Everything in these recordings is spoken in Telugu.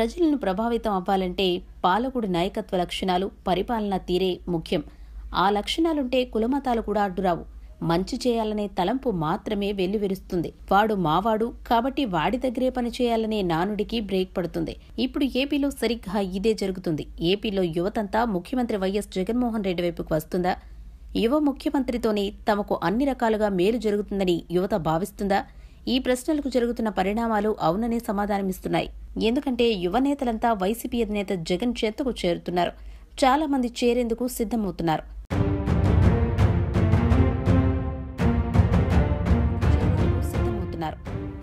ప్రజలను ప్రభావితం అవ్వాలంటే పాలకుడి నాయకత్వ లక్షణాలు పరిపాలన తీరే ముఖ్యం ఆ లక్షణాలుంటే కులమతాలు కూడా అడ్డురావు మంచి చేయాలనే తలంపు మాత్రమే వెల్లువిరుస్తుంది వాడు మావాడు కాబట్టి వాడి దగ్గరే పని చేయాలనే నానుడికి బ్రేక్ పడుతుంది ఇప్పుడు ఏపీలో సరిగ్గా ఇదే జరుగుతుంది ఏపీలో యువతంతా ముఖ్యమంత్రి వైఎస్ జగన్మోహన్ రెడ్డి వైపుకు వస్తుందా యువ ముఖ్యమంత్రితోనే తమకు అన్ని రకాలుగా మేలు జరుగుతుందని యువత భావిస్తుందా ఈ ప్రశ్నలకు జరుగుతున్న పరిణామాలు అవుననే సమాధానమిస్తున్నాయి ఎందుకంటే యువ నేతలంతా వైసీపీ అధినేత జగన్ చేతకు చేరుతున్నారు చాలా మంది చేరేందుకు సిద్ధమవుతున్నారు సిద్ధమవుతున్నారు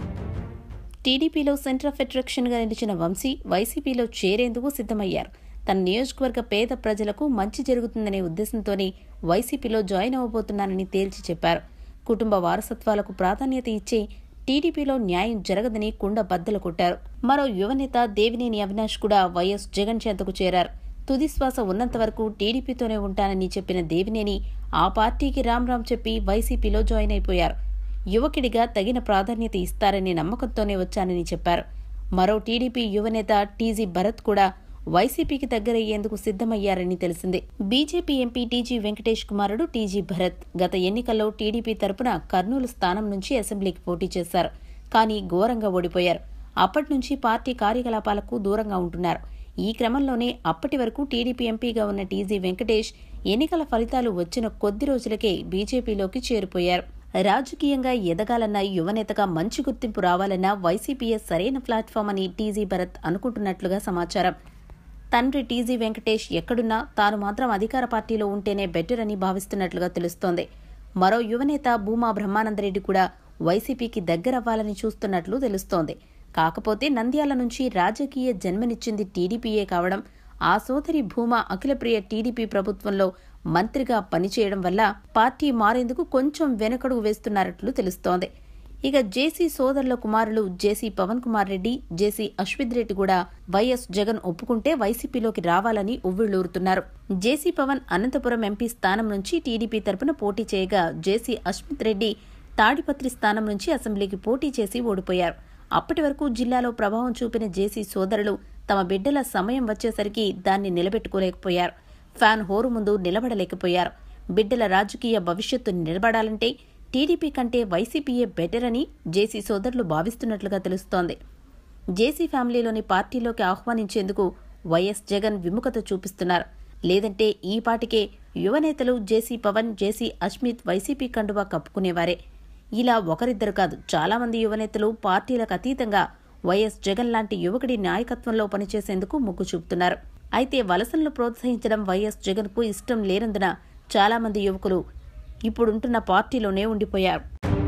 టీడీపీలో సెంటర్ ఆఫ్ అట్రాక్షన్ గా నిలిచిన వంశీ వైసీపీలో చేరేందుకు సిద్ధమయ్యారు తన నియోజకవర్గ పేద ప్రజలకు మంచి జరుగుతుందనే ఉద్దేశంతోనే వైసీపీలో జాయిన్ అవ్వబోతున్నానని తేల్చి చెప్పారు కుటుంబ వారసత్వాలకు ప్రాధాన్యత ఇచ్చే టీడీపీలో న్యాయం జరగదని కుండ బద్దలు కొట్టారు మరో యువనేత దేవినేని అవినాష్ కూడా వైఎస్ జగన్ చెంతకు చేరారు తుది శ్వాస ఉన్నంత వరకు టీడీపీతోనే ఉంటానని చెప్పిన దేవినేని ఆ పార్టీకి రామ్ రామ్ చెప్పి వైసీపీలో జాయిన్ అయిపోయారు యువకుడిగా తగిన ప్రాధాన్యత ఇస్తారనే నమ్మకంతోనే వచ్చానని చెప్పారు మరో టీడీపీ యువనేత టీజీ భరత్ కూడా వైసీపీకి దగ్గరయ్యేందుకు సిద్ధమయ్యారని తెలిసింది బీజేపీ ఎంపీ టీజీ వెంకటేష్ కుమారుడు టీజీ భరత్ గత ఎన్నికల్లో టీడీపీ తరపున కర్నూలు స్థానం నుంచి అసెంబ్లీకి పోటీ చేశారు కానీ ఘోరంగా ఓడిపోయారు అప్పటి నుంచి పార్టీ కార్యకలాపాలకు దూరంగా ఉంటున్నారు ఈ క్రమంలోనే అప్పటి వరకు టీడీపీ ఎంపీగా ఉన్న టీజీ వెంకటేష్ ఎన్నికల ఫలితాలు వచ్చిన కొద్ది రోజులకే బీజేపీలోకి చేరిపోయారు రాజకీయంగా ఎదగాలన్న యువనేతగా మంచి గుర్తింపు రావాలన్న వైసీపీయే సరైన ప్లాట్ఫామ్ అని టీజీ భరత్ అనుకుంటున్నట్లుగా సమాచారం తండ్రి టీజీ వెంకటేష్ ఎక్కడున్నా తాను మాత్రం అధికార పార్టీలో ఉంటేనే బెటర్ అని భావిస్తున్నట్లుగా తెలుస్తోంది మరో యువనేత భూమా బ్రహ్మానందరెడ్డి కూడా వైసీపీకి దగ్గరవ్వాలని చూస్తున్నట్లు తెలుస్తోంది కాకపోతే నంద్యాల నుంచి రాజకీయ జన్మనిచ్చింది టీడీపీయే కావడం ఆ సోదరి భూమా అఖిలప్రియ టీడీపీ ప్రభుత్వంలో మంత్రిగా పనిచేయడం వల్ల పార్టీ మారేందుకు కొంచెం వెనకడుగు వేస్తున్నారట్లు తెలుస్తోంది ఇక జేసీ సోదరుల కుమారులు జేసీ పవన్ కుమార్ రెడ్డి జేసీ అశ్విత్ రెడ్డి కూడా వైఎస్ జగన్ ఒప్పుకుంటే వైసీపీలోకి రావాలని ఉవ్విళ్లూరుతున్నారు జేసీ పవన్ అనంతపురం ఎంపీ స్థానం నుంచి టీడీపీ తరపున పోటీ చేయగా జేసీ అశ్విత్ రెడ్డి తాడిపత్రి స్థానం నుంచి అసెంబ్లీకి పోటీ చేసి ఓడిపోయారు అప్పటి వరకు జిల్లాలో ప్రభావం చూపిన జేసీ సోదరులు తమ బిడ్డల సమయం వచ్చేసరికి దాన్ని నిలబెట్టుకోలేకపోయారు ఫ్యాన్ హోరు ముందు నిలబడలేకపోయారు బిడ్డల రాజకీయ భవిష్యత్తు నిలబడాలంటే టీడీపీ కంటే వైసీపీయే బెటర్ అని జేసీ సోదరులు భావిస్తున్నట్లుగా తెలుస్తోంది జేసీ ఫ్యామిలీలోని పార్టీలోకి ఆహ్వానించేందుకు వైఎస్ జగన్ విముఖత చూపిస్తున్నారు లేదంటే ఈ పాటికే యువనేతలు J C Pawan J C Asmit YCP కండువా కప్పుకునేవారే ఇలా ఒకరిద్దరు కాదు చాలామంది యువనేతలు పార్టీలకు అతీతంగా వైఎస్ జగన్ లాంటి యువకుడి నాయకత్వంలో పనిచేసేందుకు మొగ్గు చూపుతున్నారు అయితే వలసలను ప్రోత్సహించడం వైఎస్ జగన్కు ఇష్టం లేనందున చాలామంది యువకులు ఇప్పుడుంటున్న పార్టీలోనే ఉండిపోయారు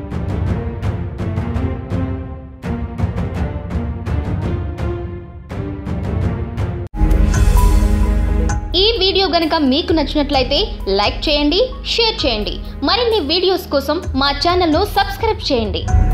ఈ వీడియో గనుక మీకు నచ్చినట్లయితే లైక్ చేయండి షేర్ చేయండి మరిన్ని వీడియోస్ కోసం మా ఛానల్ను సబ్స్క్రైబ్ చేయండి